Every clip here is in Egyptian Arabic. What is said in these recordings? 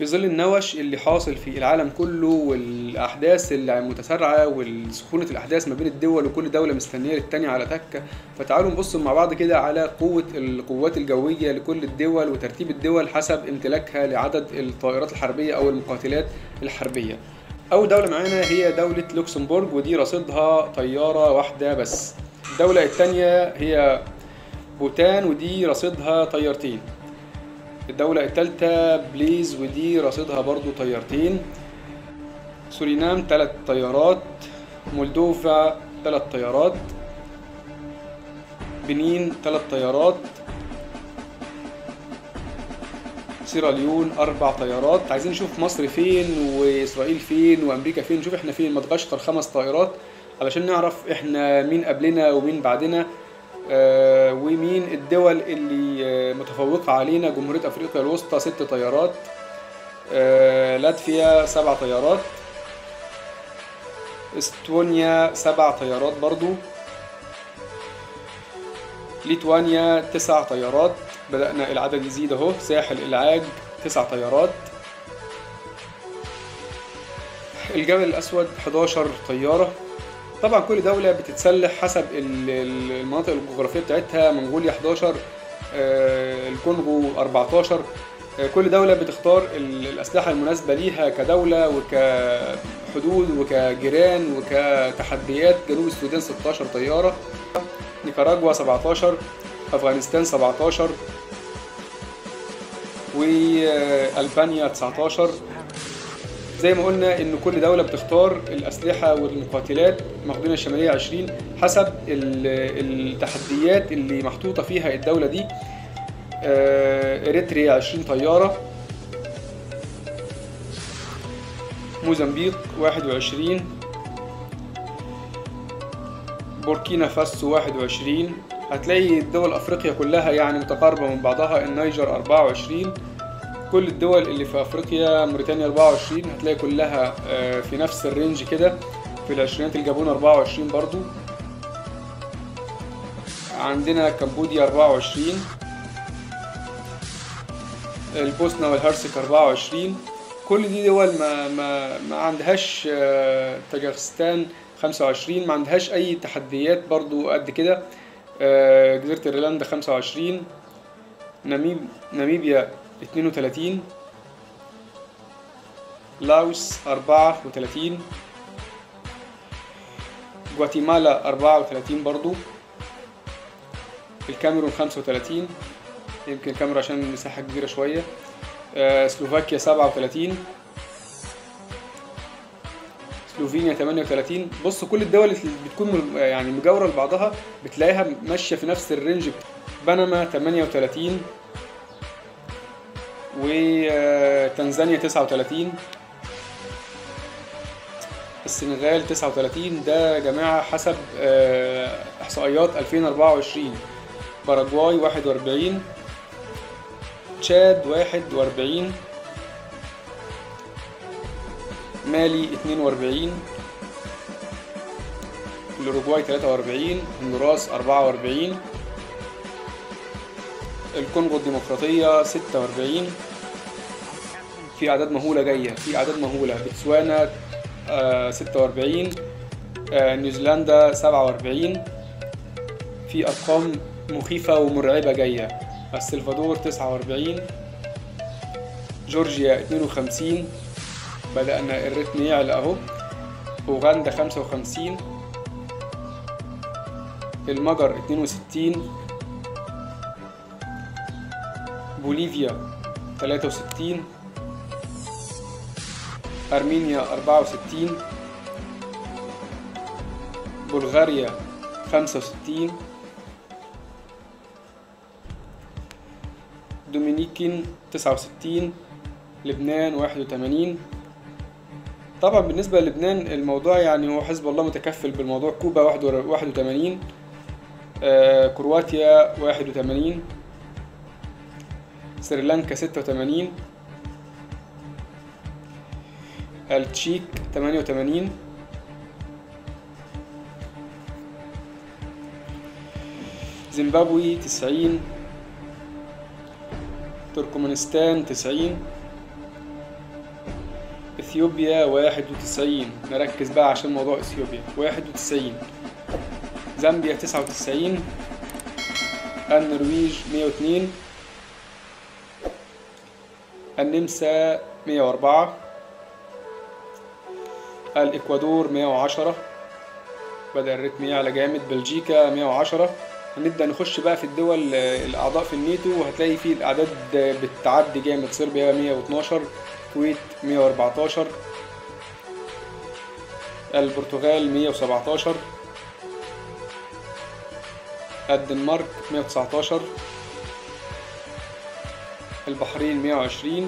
في ظل النوش اللي حاصل في العالم كله والأحداث المتسارعة والسخونة الأحداث ما بين الدول وكل دولة مستنية للتانية على تكة فتعالوا نبص مع بعض كده على قوة القوات الجوية لكل الدول وترتيب الدول حسب امتلاكها لعدد الطائرات الحربية أو المقاتلات الحربية أول دولة معانا هي دولة لوكسمبورغ ودي رصيدها طيارة واحدة بس الدولة التانية هي بوتان ودي رصيدها طيارتين الدولة التالتة بليز ودي رصيدها برضو طيارتين سورينام تلات طيارات مولدوفا تلات طيارات بنين تلات طيارات سيراليون أربع طيارات عايزين نشوف مصر فين وإسرائيل فين وأمريكا فين نشوف إحنا فين مدغشقر خمس طائرات علشان نعرف إحنا مين قبلنا ومين بعدنا آه، ومين الدول اللي آه، متفوقة علينا جمهورية أفريقيا الوسطى ست طيارات آه، لاتفيا سبع طيارات استونيا سبع طيارات برضو ليتوانيا تسع طيارات بدأنا العدد يزيد اهو ساحل العاج تسع طيارات الجبل الأسود 11 طيارة طبعا كل دولة بتتسلح حسب ال- ال- المناطق الجغرافية بتاعتها منغوليا 11 آه، الكونغو 14 آه، كل دولة بتختار ال- الأسلحة المناسبة ليها كدولة وكحدود وكجيران وكتحديات جنوب السودان 16 طيارة نيكاراجوا 17 أفغانستان 17 وألبانيا 19 زي ما قلنا ان كل دوله بتختار الاسلحه والمقاتلات مقدونيا الشماليه 20 حسب ال- التحديات اللي محطوطه فيها الدوله دي آه، اريتريا 20 طياره موزمبيق 21 بوركينا فاسو 21 هتلاقي دول افريقيا كلها يعني متقاربه من بعضها النيجر 24 كل الدول اللي في افريقيا موريتانيا 24 هتلاقي كلها آه، في نفس الرينج كده في العشرينات الجابون 24 برضو عندنا كمبوديا 24 البوسنة والهرسك 24 كل دي دول ما ما ما عندهاش آه، طاجيكستان 25 ما عندهاش اي تحديات برضو قد كده آه، جزيرة ايرلندا 25 نميب ناميبيا 32 لاوس 34 جواتيمالا 34 برضو الكاميرون 35 يمكن الكاميرون عشان المساحة كبيرة شوية آه، سلوفاكيا 37 سلوفينيا 38 بص كل الدول اللي بتكون م- يعني مجاورة لبعضها بتلاقيها ماشية في نفس الرينج بنما 38 وتنزانيا 39 السنغال 39 ده يا جماعة حسب آه، إحصائيات 2024 باراجواي 41 تشاد 41 مالي 42 الأوروجواي 43 هندوراس 44 الكونغو الديمقراطية 46 في أعداد مهولة جاية في أعداد مهولة بتسوانا آه، 46 آه، نيوزيلندا 47 في أرقام مخيفة ومرعبة جاية السلفادور 49 جورجيا 52 بدأنا الريتم يعلى أهو أوغندا 55 المجر 62 بوليفيا 63 أرمينيا 64 بلغاريا 65 دومينيكين 69 لبنان 81 طبعا بالنسبة للبنان الموضوع يعني هو حزب الله متكفل بالموضوع كوبا 81 آه، كرواتيا 81 سريلانكا 86 التشيك 88 زيمبابوي 90 تركمانستان 90 اثيوبيا واحد وتسعين نركز بقى عشان موضوع اثيوبيا واحد وتسعين زامبيا تسعة وتسعين النرويج مية واتنين النمسا مية وأربعة الإكوادور مية وعشرة بدأ الريتم يعلى جامد بلجيكا مية وعشرة هنبدأ نخش بقى في الدول آه، الأعضاء في الناتو وهتلاقي فيه الأعداد بتعدي جامد صربيا مية واتناشر الكويت مية وأربعتاشر البرتغال مية وسبعتاشر الدنمارك مية وتسعتاشر البحرين مية وعشرين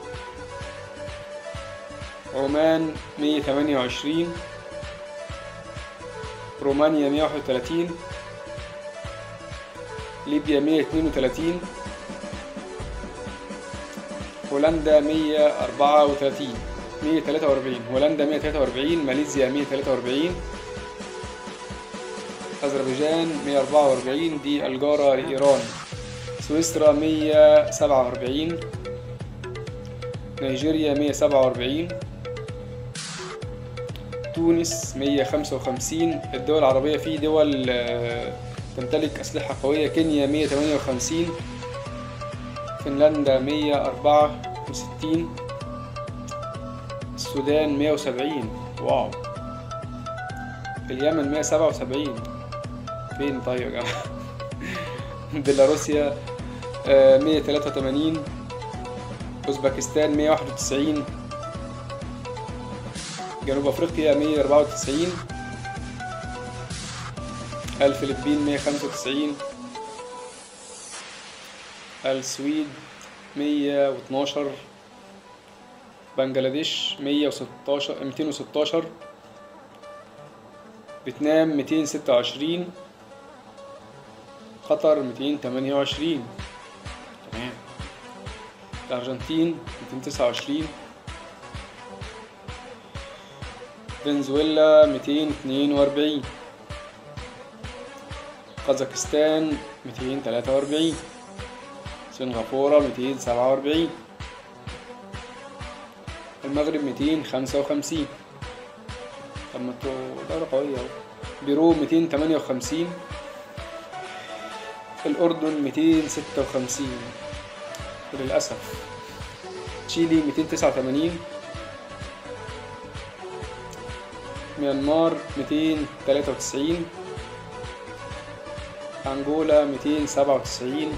عمان مية تمانية وعشرين رومانيا مية واحد وتلاتين ليبيا مية اتنين وتلاتين هولندا مية أربعة وتلاتين مية تلاتة وأربعين هولندا مية تلاتة وأربعين ماليزيا مية تلاتة وأربعين أذربيجان مية أربعة وأربعين دي الجارة لإيران سويسرا مية سبعة وأربعين نيجيريا مية سبعة وأربعين تونس مية خمسة وخمسين الدول العربية في دول آه، تمتلك أسلحة قوية كينيا مية تمانية وخمسين فنلندا مية أربعة وستين السودان مية وسبعين واو اليمن مية سبعة وسبعين فين طيب يا جماعة بيلاروسيا مية تلاتة وتمانين أوزبكستان مية واحد وتسعين جنوب أفريقيا مية أربعة وتسعين الفلبين مية خمسة وتسعين السويد مية واتناشر بنجلاديش مية وستاشر ميتين وستاشر فيتنام ميتين ستة وعشرين قطر ميتين تمانية وعشرين تمام الأرجنتين ميتين تسعة وعشرين فنزويلا ميتين اتنين وأربعين قازاخستان ميتين تلاتة وأربعين سنغافورة ميتين سبعة وأربعين المغرب ميتين خمسة وخمسين طب ما انتوا دولة قوية اهو بيرو ميتين تمانية وخمسين الأردن ميتين ستة وخمسين للأسف تشيلي ميتين تسعة وتمانين ميانمار ميتين تلاتة وتسعين أنجولا ميتين سبعة وتسعين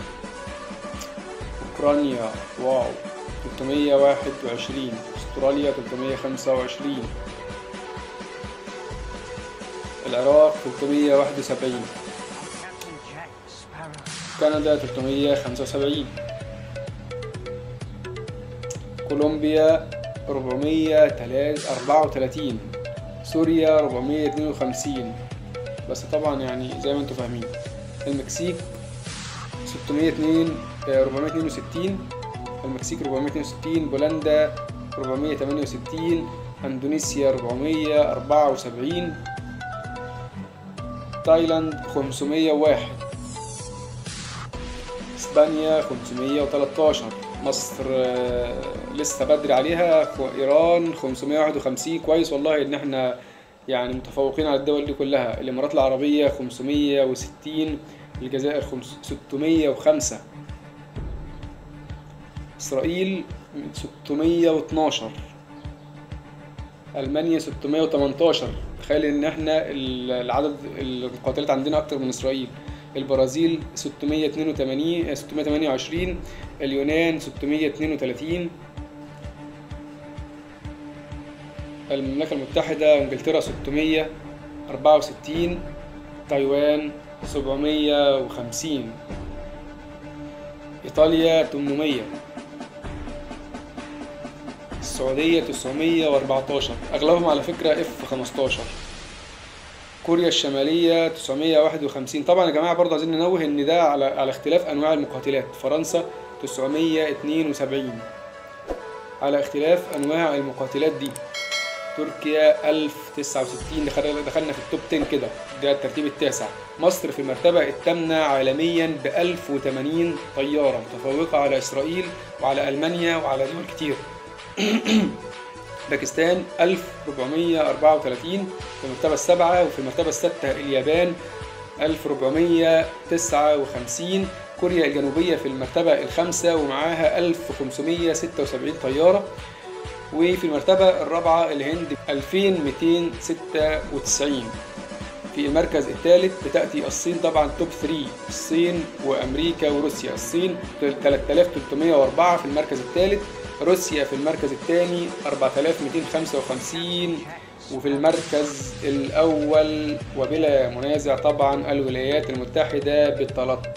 أوكرانيا واو تلتمية واحد وعشرين أستراليا تلتمية خمسة وعشرين العراق تلتمية واحد وسبعين كندا تلتمية خمسة وسبعين كولومبيا ربعمية أربعة وتلاتين سوريا ربعمية اتنين وخمسين بس طبعا يعني زي ما انتوا فاهمين المكسيك ستمية اتنين ربعمية اتنين وستين المكسيك ربعمية اتنين وستين بولندا ربعمية تمانية وستين اندونيسيا ربعمية أربعة وسبعين تايلاند خمسمية واحد اسبانيا خمسمية وتلاتاشر مصر آه، لسه بدري عليها خو- ايران 551 كويس والله ان احنا يعني متفوقين على الدول دي كلها الامارات العربيه 560 الجزائر خمس- 605 اسرائيل 612 المانيا 618 تخيل ان احنا ال- العدد المقاتلات عندنا اكتر من اسرائيل البرازيل 682 628 اليونان 632 المملكة المتحدة انجلترا 664 تايوان 750 ايطاليا 800 السعودية 914 اغلبهم على فكرة اف 15 كوريا الشمالية 951 طبعا يا جماعة برضه عايزين ننوه ان ده على على اختلاف انواع المقاتلات فرنسا 972 على اختلاف انواع المقاتلات دي تركيا 1069 دخل- دخلنا في التوب 10 كده ده الترتيب التاسع مصر في المرتبة الثامنة عالميا ب 1080 طيارة متفوقة على إسرائيل وعلى ألمانيا وعلى دول كتير باكستان 1434 في المرتبة السابعة وفي المرتبة الستة اليابان 1459 كوريا الجنوبية في المرتبة الخامسة ومعاها 1576 طيارة وفي المرتبة الرابعة الهند 2296 في المركز الثالث بتأتي الصين طبعا توب 3 الصين وأمريكا وروسيا الصين 3304 في المركز الثالث روسيا في المركز الثاني 4255 وفي المركز الأول وبلا منازع طبعا الولايات المتحدة ب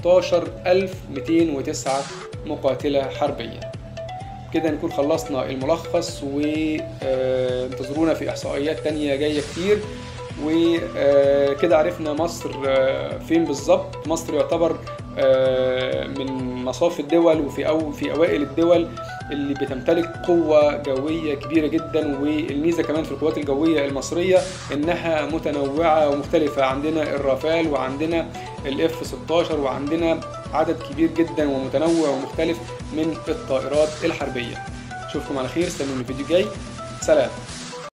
13209 مقاتلة حربية كده نكون خلصنا الملخص وانتظرونا في إحصائيات تانية جاية كتير وكده عرفنا مصر فين بالظبط مصر يعتبر من مصاف الدول وفي أو في أوائل الدول اللي بتمتلك قوة جوية كبيرة جدا والميزة كمان في القوات الجوية المصرية إنها متنوعة ومختلفة عندنا الرافال وعندنا الاف 16 وعندنا عدد كبير جدا ومتنوع ومختلف من الطائرات الحربية أشوفكم على خير استنوني الفيديو الجاي سلام